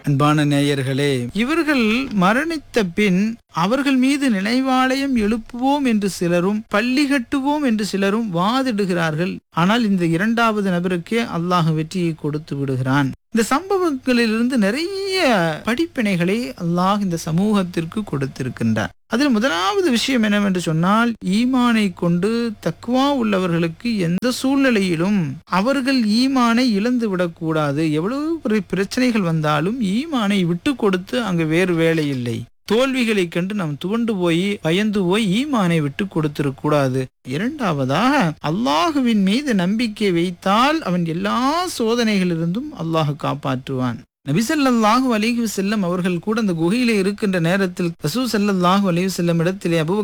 அன்பான நேயர்களே இவர்கள் மரணித்த பின் அவர்கள் மீது நினைவாலயம் எழுப்புவோம் என்று சிலரும் பள்ளி கட்டுவோம் என்று சிலரும் வாதிடுகிறார்கள் ஆனால் இந்த இரண்டாவது நபருக்கே அல்லாஹ் வெற்றியை கொடுத்து விடுகிறான் இந்த சம்பவங்களிலிருந்து நிறைய படிப்பினைகளை அல்லாஹ் இந்த சமூகத்திற்கு கொடுத்திருக்கின்றார் அதில் முதலாவது விஷயம் என்னவென்று சொன்னால் ஈமானை கொண்டு தக்குவா உள்ளவர்களுக்கு எந்த சூழ்நிலையிலும் அவர்கள் ஈமானை இழந்து விடக்கூடாது எவ்வளவு பெரிய பிரச்சனைகள் வந்தாலும் ஈமானை விட்டு கொடுத்து அங்கு வேறு வேலை இல்லை தோல்விகளை கண்டு நாம் துவண்டு போய் பயந்து போய் ஈமானை விட்டு கொடுத்திடக் கூடாது இரண்டாவதாக அல்லாஹுவின் மீது நம்பிக்கை வைத்தால் அவன் எல்லா சோதனைகளிலிருந்தும் அல்லாஹ் காப்பாற்றுவான் நபிசல்லாஹு அலிஹி செல்லம் அவர்கள் கூட அந்த குகையிலே இருக்கின்ற நேரத்தில் ரசூ சல்லல்லாஹு அலிஹி செல்லம் இடத்திலே அபு